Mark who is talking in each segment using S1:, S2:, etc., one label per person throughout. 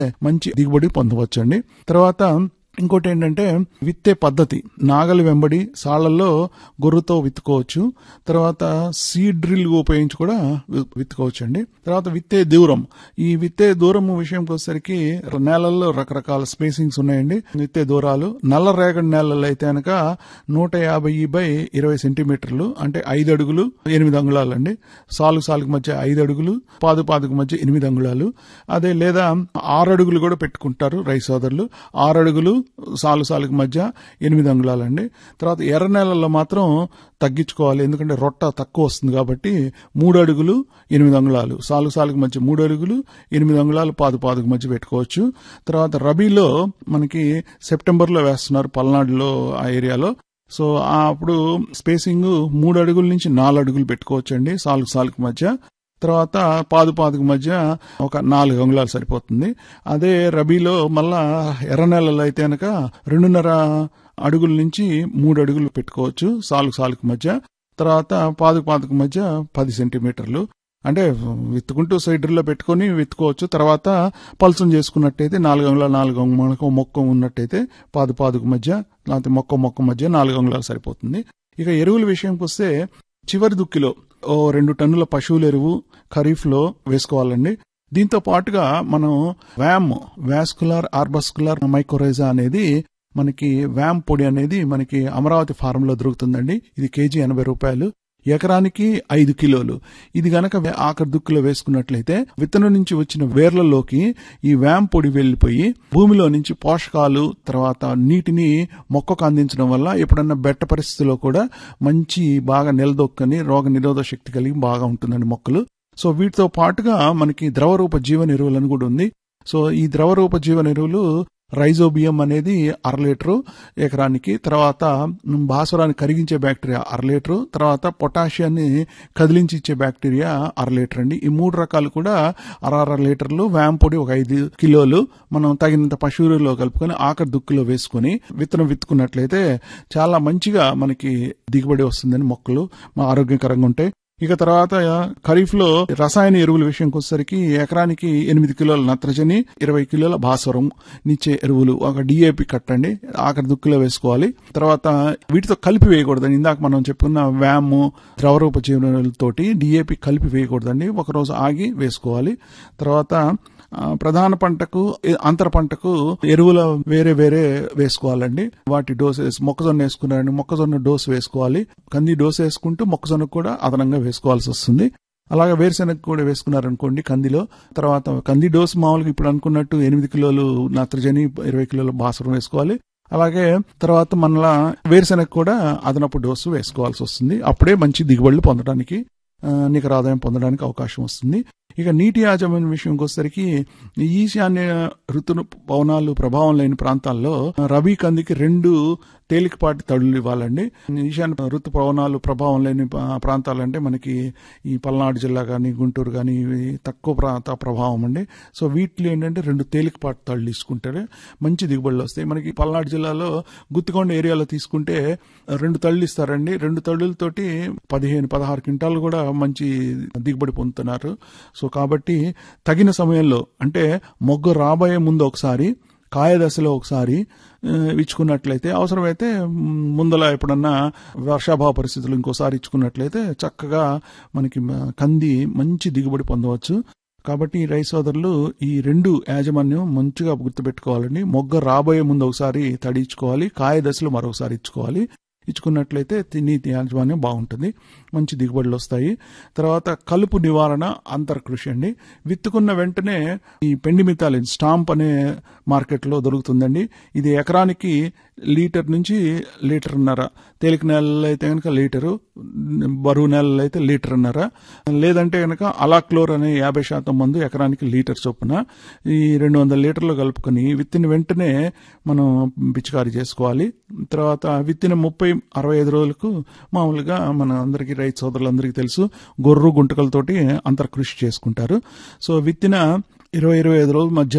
S1: మంచి దిగుబడి పొందవచ్చండి తర్వాత ఇంకోటి ఏంటంటే విత్తే పద్ధతి నాగలి వెంబడి సాళ్లలో గొర్రుతో విత్తుకోవచ్చు తర్వాత సీడ్ డ్రిల్ ఉపయోగించి కూడా వి- విత్తుకోవచ్చు అండి తర్వాత విత్తే దూరం ఈ విత్తే దూరం విషయంకి వచ్చేసరికి నేలల్లో రకరకాల స్పేసింగ్స్ ఉన్నాయండి విత్తే దూరాలు నల్ల రేగడి నేలల్లో అయితే కనుక నూట యాభై బై ఇరవై సెంటీమీటర్లు అంటే ఐదు అడుగులు ఎనిమిది అంగుళాలు అండి సాలుగు సాలుగు మధ్య ఐదు అడుగులు పాదు పాదుకు మధ్య ఎనిమిది అంగుళాలు అదే లేదా ఆరు అడుగులు కూడా పెట్టుకుంటారు రైతు సోదరులు ఆరు అడుగులు సాలు సాలుగు మధ్య ఎనిమిది అంగుళాలు అండి తర్వాత ఎర్ర నేలల్లో మాత్రం తగ్గించుకోవాలి ఎందుకంటే రొట్ట తక్కువ వస్తుంది కాబట్టి మూడు అడుగులు ఎనిమిది అంగుళాలు సాలు సాలుగు మధ్య మూడు అడుగులు ఎనిమిది అంగుళాలు పాదు పాదుకు మధ్య పెట్టుకోవచ్చు తర్వాత రబీలో మనకి సెప్టెంబర్లో వేస్తున్నారు పల్నాడులో ఆ ఏరియాలో సో ఆ అప్పుడు స్పేసింగ్ మూడు అడుగుల నుంచి నాలుగు అడుగులు పెట్టుకోవచ్చు అండి సాలుగు సాలుగు మధ్య తర్వాత పాదు పాదుకు మధ్య ఒక నాలుగు అంగుళాలు సరిపోతుంది అదే రబీలో మళ్ళా ఎర్ర నెలలు అయితే కనుక రెండున్నర అడుగుల నుంచి మూడు అడుగులు పెట్టుకోవచ్చు సాలుగు సాలుగు మధ్య తర్వాత పాదుకు పాదుకు మధ్య పది సెంటీమీటర్లు అంటే విత్తుకుంటూ సైడ్లో పెట్టుకొని విత్తుకోవచ్చు తర్వాత పల్సం చేసుకున్నట్టయితే నాలుగు అంగుళాలు నాలుగు అంగుళాలకు మొక్క ఉన్నట్టయితే పాదు పాదుకు మధ్య లేకపోతే మొక్క మొక్క మధ్య నాలుగు అంగుళాలు సరిపోతుంది ఇక ఎరువుల విషయంకి వస్తే చివరి దుక్కిలో ఓ రెండు టన్నుల పశువుల ఎరువు ఖరీఫ్ లో వేసుకోవాలండి దీంతో పాటుగా మనం వ్యామ్ వాస్కులార్ ఆర్బస్కులార్ మైకోరైజా అనేది మనకి వ్యామ్ పొడి అనేది మనకి అమరావతి ఫారం లో దొరుకుతుందండి ఇది కేజీ ఎనభై రూపాయలు ఎకరానికి ఐదు కిలోలు ఇది గనక వే- ఆఖరి దుక్కులో వేసుకున్నట్లయితే విత్తనం నుంచి వచ్చిన వేర్లలోకి ఈ వ్యామ్ పొడి వెళ్లిపోయి భూమిలో నుంచి పోషకాలు తర్వాత నీటిని మొక్కకు అందించడం వల్ల ఎప్పుడన్నా బెట్ట పరిస్థితిలో కూడా మంచి బాగా నిలదొక్కని రోగ నిరోధక శక్తి కలిగి బాగా ఉంటుందండి మొక్కలు సో వీటితో పాటుగా మనకి ద్రవరూప జీవన ఎరువులను కూడా ఉంది సో ఈ ద్రవరూప జీవన ఎరువులు రైజోబియం అనేది అర లీటరు ఎకరానికి తర్వాత భాస్వరాన్ని కరిగించే బ్యాక్టీరియా అర లీటరు తర్వాత పొటాషియాన్ని కదిలించి ఇచ్చే బ్యాక్టీరియా అర లీటర్ అండి ఈ మూడు రకాలు కూడా అర అర లీటర్లు వ్యామ్ పొడి ఒక ఐదు కిలోలు మనం తగినంత పశువులలో కలుపుకొని ఆఖరి దుక్కులో వేసుకొని విత్తనం విత్తుకున్నట్లయితే చాలా మంచిగా మనకి దిగుబడి వస్తుందని మొక్కలు మా ఆరోగ్యకరంగా ఉంటాయి ఇక తర్వాత ఖరీఫ్ లో రసాయన ఎరువుల విషయంకి వచ్చేసరికి ఎకరానికి ఎనిమిది కిలోల నత్రజని ఇరవై కిలోల భాస్వరం నిచ్చే ఎరువులు ఒక డిఏపి కట్టండి ఆఖరి దుక్కులో వేసుకోవాలి తర్వాత వీటితో కలిపి వేయకూడదండి ఇందాక మనం చెప్పుకున్న వ్యామ్ ద్రవరూప జీవనతోటి డిఏపి కలిపి వేయకూడదండి ఒకరోజు ఆగి వేసుకోవాలి తర్వాత ఆ, ప్రధాన పంటకు ఏ- అంతర పంటకు ఎరువుల వేరే వేరే వేసుకోవాలండి వాటి డోసెస్ మొక్కజొన్న వేసుకున్నారండి మొక్కజొన్న డోస్ వేసుకోవాలి కంది డోస్ వేసుకుంటూ మొక్కజొన్న కూడా అదనంగా వేసుకోవాల్సి వస్తుంది అలాగే వేరుశెనగ కూడా వేసుకున్నారనుకోండి కందిలో తర్వాత కంది డోస్ మామూలుగా ఇప్పుడు అనుకున్నట్టు ఎనిమిది కిలోలు నత్రజని ఇరవై కిలోలు భాస్వరం వేసుకోవాలి అలాగే తర్వాత మనలా వేరుశెనగ కూడా అదనపు డోసు వేసుకోవాల్సి వస్తుంది అప్పుడే మంచి దిగుబడులు పొందడానికి ఆ, నికర ఆదాయం పొందడానికి అవకాశం వస్తుంది ఇక నీటి యాజమాన్య విషయంకి వచ్చేసరికి ఈశాన్య ఋతు పవనాలు ప్రభావం లేని ప్రాంతాల్లో రబీ కందికి రెండు తేలికపాటి తడులు ఇవ్వాలండి ఈశాన్య ఋతు పవనాలు ప్రభావం లేని ప- ప్రాంతాలంటే మనకి ఈ పల్నాడు జిల్లా కానీ గుంటూరు కానీ ఇవి తక్కువ ప్రాంత ప్రభావం అండి సో వీటిలో ఏంటంటే రెండు తేలికపాటి తడులు తీసుకుంటే మంచి దిగుబడులు వస్తాయి మనకి పల్నాడు జిల్లాలో గుత్తికొండ ఏరియాలో తీసుకుంటే రెండు తళ్ళు ఇస్తారండి రెండు తళ్ళులతోటి పదిహేను పదహారు క్వింటాలు కూడా మంచి దిగుబడి పొందుతున్నారు సో కాబట్టి తగిన సమయంలో అంటే మొగ్గ రాబోయే ముందు ఒకసారి కాయ దశలో ఒకసారి ఆ, ఇచ్చుకున్నట్లయితే అవసరమైతే మ్, ముందల ఎప్పుడన్నా వర్షాభావ పరిస్థితులు ఇంకోసారి ఇచ్చుకున్నట్లయితే చక్కగా మనకి మ- కంది మంచి దిగుబడి పొందవచ్చు కాబట్టి ఈ రైతు సోదరులు ఈ రెండు యాజమాన్యం మంచిగా గుర్తుపెట్టుకోవాలండి మొగ్గ రాబోయే ముందు ఒకసారి తడి ఇచ్చుకోవాలి కాయ దశలో మరొకసారి ఇచ్చుకోవాలి ఇచ్చుకున్నట్లయితే తిని యాజమాన్యం బాగుంటుంది మంచి దిగుబడులు వస్తాయి తర్వాత కలుపు నివారణ అంతర్కృషి అండి విత్తుకున్న వెంటనే ఈ పెండిమితాలిన్ స్టాంప్ అనే మార్కెట్లో దొరుకుతుందండి ఇది ఎకరానికి లీటర్ నుంచి లీటర్న్నర తేలిక నెలలు అయితే కనుక లీటరు బరువు నెలలు అయితే లీటర్న్నర లేదంటే కనుక అలాక్లోర్ అనే యాభై శాతం మందు ఎకరానికి లీటర్ చొప్పున ఈ రెండు వందల లీటర్లు కలుపుకొని విత్తిన వెంటనే మనం పిచికారీ చేసుకోవాలి తర్వాత విత్తిన ముప్పై అరవై ఐదు రోజులకు మామూలుగా మన అందరికీ రైతు సోదరులందరికీ తెలుసు గొర్రు గుంటకలతోటి అంతర్కృషి చేసుకుంటారు సో విత్తిన ఇరవై ఇరవై ఐదు రోజుల మధ్య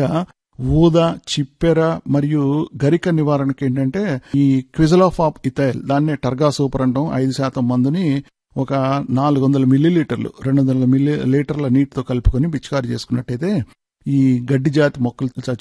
S1: ఊద చిప్పెర మరియు గరిక నివారణకి ఏంటంటే ఈ క్విజలాఫాప్ ఇథైల్ దాన్నే టర్గా సూపర్ అంటాం ఐదు శాతం మందుని ఒక నాలుగు వందల మిల్లీ లీటర్లు రెండు వందల మిల్లీ లీటర్ల నీటితో కలుపుకొని పిచికారీ చేసుకున్నట్టయితే ఈ గడ్డి జాతి మొక్కలు